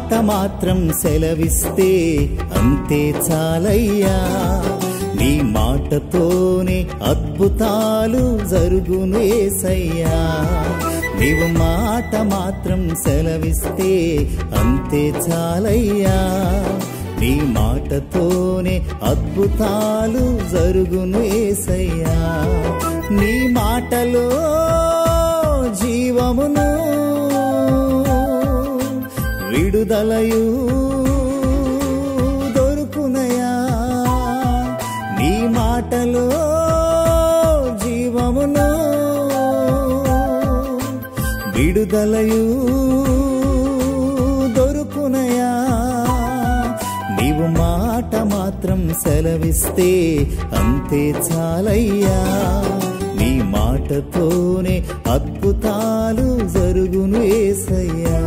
మాట మాత్రం సెలవిస్తే అంతే చాలయ్యా నీ మాటతోనే అద్భుతాలు జరుగును ఏసయ్యా నీవు మాట మాత్రం సెలవిస్తే అంతే చాలయ్యా నీ మాటతోనే అద్భుతాలు జరుగును ఏసయ్యా నీ మాటలో జీవమును విడుదలయు దొరుకునయా నీ మాటలో జీవమును విడుదలయు దొరుకునయా నీవు మాట మాత్రం సెలవిస్తే అంతే చాలయ్యా నీ మాటతోనే అద్భుతాలు జరుగును ఏసయ్యా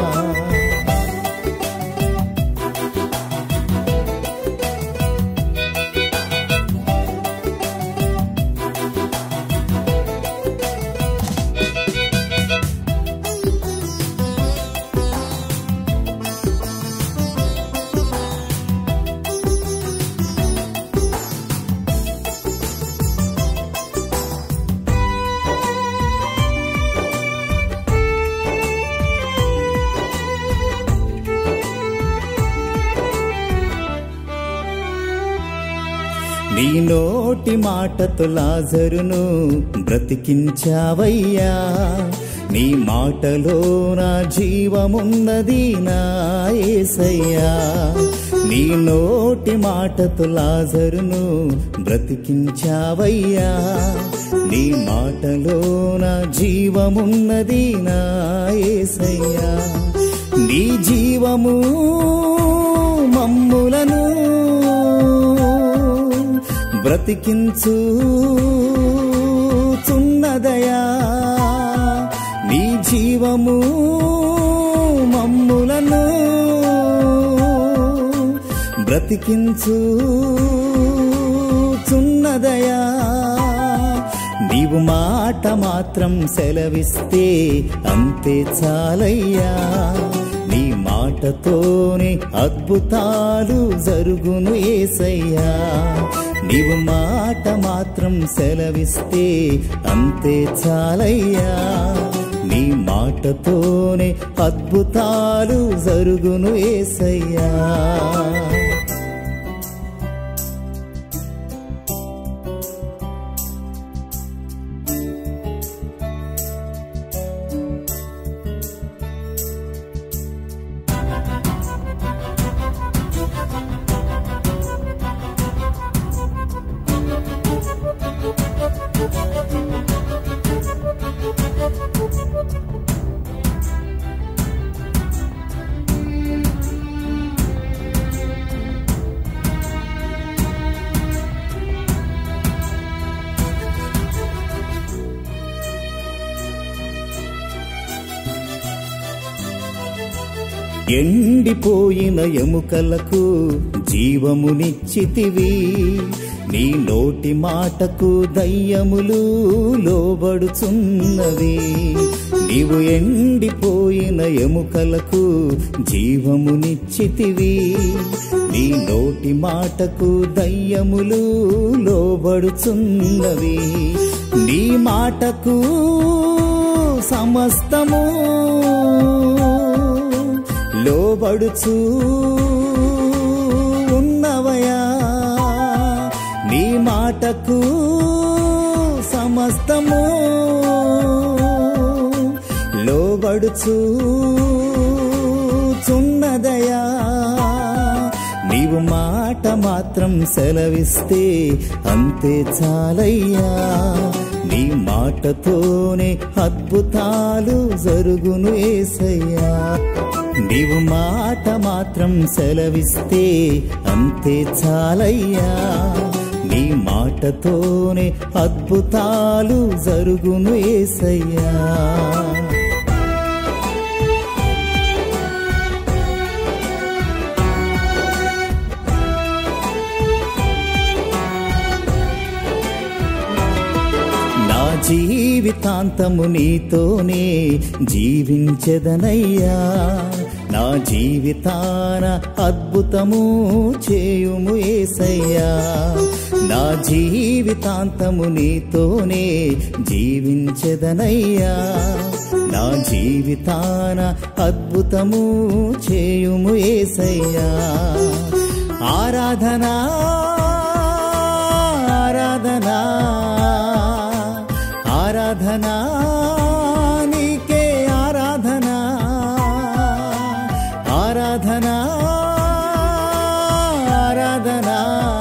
నీ నోటి మాటతో లాజరును బ్రతికించావయ్యా నీ మాటలో నా జీవమున్నది నా ఏసయ్యా నీ నోటి మాటతో లాజరును బ్రతికించావయ్యా నీ మాటలో నా జీవమున్నది నా ఏసయ్యా నీ జీవము మమ్ములను బ్రతికించు చున్నదయా నీ జీవము మమ్ములను బ్రతికించు చున్నదయా నీవు మాట మాత్రం సెలవిస్తే అంతే చాలయ్యా నీ మాటతోనే అద్భుతాలు జరుగును ఏసయ్యా నీవు మాట మాత్రం సెలవిస్తే అంతే చాలయ్యా నీ మాటతోనే అద్భుతాలు జరుగును ఏసయ్యా ఎండిపోయిన ఎముకలకు జీవమునిచ్చితివి నీ నోటి మాటకు దయ్యములు లోబడుచున్నవి నీవు ఎండిపోయిన ఎముకలకు జీవమునిచ్చితివి నీ నోటి మాటకు దయ్యములు లోబడుచున్నవి నీ మాటకు సమస్తము లోబడుచు ఉన్నవయా నీ మాటకు సమస్తము లోబడుచు చున్నదయా నీవు మాట మాత్రం సెలవిస్తే అంతే చాలయ్యా నీ మాటతోనే అద్భుతాలు జరుగును ఏసయ్యా నీవు మాట మాత్రం సెలవిస్తే అంతే చాలయ్యా నీ మాటతోనే అద్భుతాలు జరుగును ఏసయ్యా నా జీవితాంతము నీతోనే జీవించదనయ్యా నా జీవితాన అద్భుతము చేయుము ఏసయ్యా నా జీవితాంతము నీతోనే జీవించెదనయ్యా నా జీవితాన అద్భుతము చేయుము ఏసయ్యా ఆరాధనా ఆరాధనా ఆరాధనా నీకే ఆరాధనా ఆరాధనా ఆరాధనా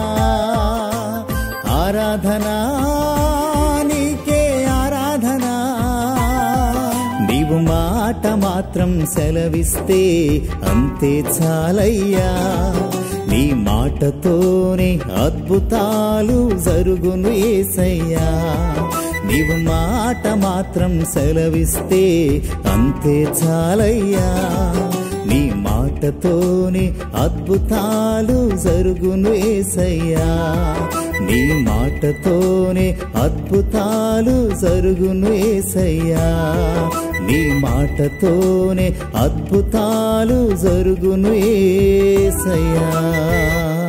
ఆరాధనా నీకే ఆరాధనా నీవు మాట మాత్రం సెలవిస్తే అంతే చాలయ్యా నీ మాటతోనే అద్భుతాలు జరుగును ఏసయ్యా నీవు మాట మాత్రం సెలవిస్తే అంతే చాలయ్యా నీ మాటతోనే అద్భుతాలు జరుగును ఏసయ్యా నీ మాటతోనే అద్భుతాలు జరుగును ఏసయ్యా నీ మాటతోనే అద్భుతాలు జరుగును ఏసయ్యా